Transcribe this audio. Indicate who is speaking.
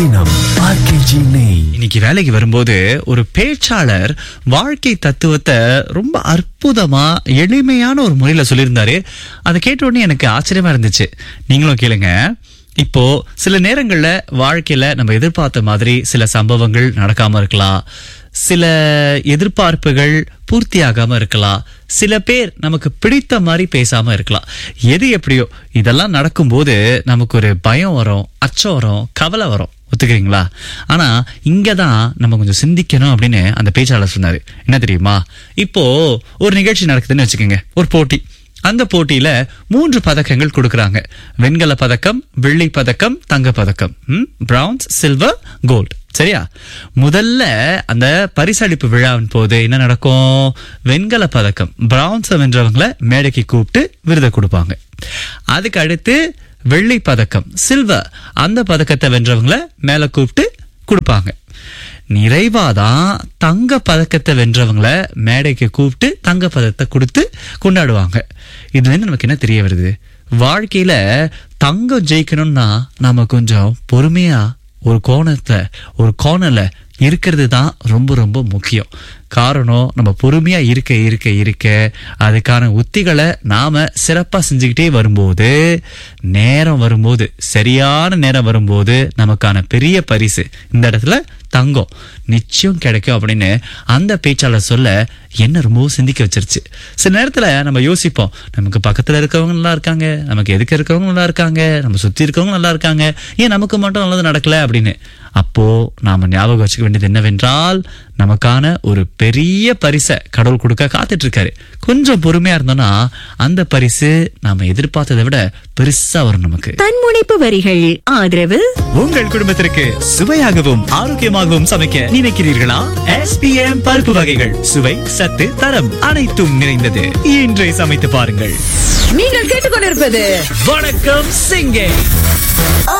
Speaker 1: இனம் ஆர்கேஜி நெய்
Speaker 2: இன்னைக்கு வேலைக்கு வரும்போது ஒரு பேச்சாளர் வாழ்க்கை தத்துவத்தை ரொம்ப அற்புதமா எளிமையான ஒரு முறையில சொல்லியிருந்தாரு அதை கேட்ட உடனே எனக்கு ஆச்சரியமா இருந்துச்சு நீங்களும் கேளுங்க இப்போ சில நேரங்கள்ல வாழ்க்கையில நம்ம எதிர்பார்த்த மாதிரி சில சம்பவங்கள் நடக்காம இருக்கலாம் சில எதிர்பார்ப்புகள் பூர்த்தியாகாம இருக்கலாம் சில பேர் நமக்கு பிடித்த மாதிரி பேசாம இருக்கலாம் எது எப்படியோ இதெல்லாம் நடக்கும்போது நமக்கு ஒரு பயம் வரும் அச்சம் வரும் கவலை வரும் ஒத்துக்கிறீங்களா ஆனா இங்கதான் நம்ம கொஞ்சம் சிந்திக்கணும் அப்படின்னு அந்த பேச்சாளர் சொன்னாரு என்ன தெரியுமா இப்போ ஒரு நிகழ்ச்சி நடக்குதுன்னு வச்சுக்கோங்க ஒரு போட்டி அந்த போட்டியில மூன்று பதக்கங்கள் கொடுக்கறாங்க வெண்கல பதக்கம் வெள்ளி பதக்கம் தங்க பதக்கம் பிரான்ஸ் சில்வர் கோல்டு சரியா முதல்ல அந்த பரிசளிப்பு விழாவின் போது என்ன நடக்கும் வெண்கல பதக்கம் பிரான்ஸ் வென்றவங்களை மேடைக்கு கூப்பிட்டு விருதை கொடுப்பாங்க அதுக்கு அடுத்து வெள்ளி பதக்கம் சில்வர் அந்த பதக்கத்தை வென்றவங்கள மேல கூப்பிட்டு கொடுப்பாங்க நிறைவாதான் தங்க பதக்கத்தை வென்றவங்கள மேடைக்கு கூப்பிட்டு தங்க பதக்கத்தை கொடுத்து கொண்டாடுவாங்க இதுல இருந்து நமக்கு என்ன தெரிய வருது வாழ்க்கையில தங்கம் ஜெயிக்கணும்னா நாம கொஞ்சம் பொறுமையா ஒரு கோணத்தை ஒரு கோணல இருக்கிறது தான் ரொம்ப ரொம்ப முக்கியம் காரணம் நம்ம பொறுமையா இருக்க இருக்க இருக்க அதுக்கான உத்திகளை நாம சிறப்பா செஞ்சுக்கிட்டே வரும்போது நேரம் வரும்போது சரியான நேரம் வரும்போது நமக்கான பெரிய பரிசு இந்த இடத்துல தங்கம் நிச்சயம் கிடைக்கும் அப்படின்னு அந்த பேச்சாளர் சொல்ல என்ன ரொம்பவும் சிந்திக்க வச்சிருச்சு சில நேரத்துல நம்ம யோசிப்போம் நமக்கு பக்கத்துல இருக்கவங்க நல்லா இருக்காங்க நமக்கு எதுக்கு இருக்கவங்க நல்லா இருக்காங்க நம்ம சுத்தி இருக்கவங்க நல்லா இருக்காங்க ஏன் நமக்கு மட்டும் நல்லது நடக்கல அப்படின்னு அப்போ நாம ஞாபகம் வச்சுக்க வேண்டியது என்னவென்றால் நமக்கான ஒரு பெரிய பரிசை கடவுள் கொடுக்க காத்துட்டு இருக்காரு கொஞ்சம் பொறுமையா இருந்தோம்னா அந்த பரிசு நாம எதிர்பார்த்ததை விட பெருசா வரும் நமக்கு
Speaker 3: தன்முனைப்பு வரிகள் ஆதரவு
Speaker 2: உங்கள் குடும்பத்திற்கு சுவையாகவும் ஆரோக்கியமாகவும் சமைக்க நினைக்கிறீர்களா எஸ்பிஎம் பருப்பு வகைகள் சுவை சத்து தரம் அனைத்தும் நிறைந்தது இன்றை சமைத்து பாருங்கள்
Speaker 3: நீங்கள் கேட்டுக்கொண்டிருப்பது
Speaker 2: வணக்கம் சிங்கே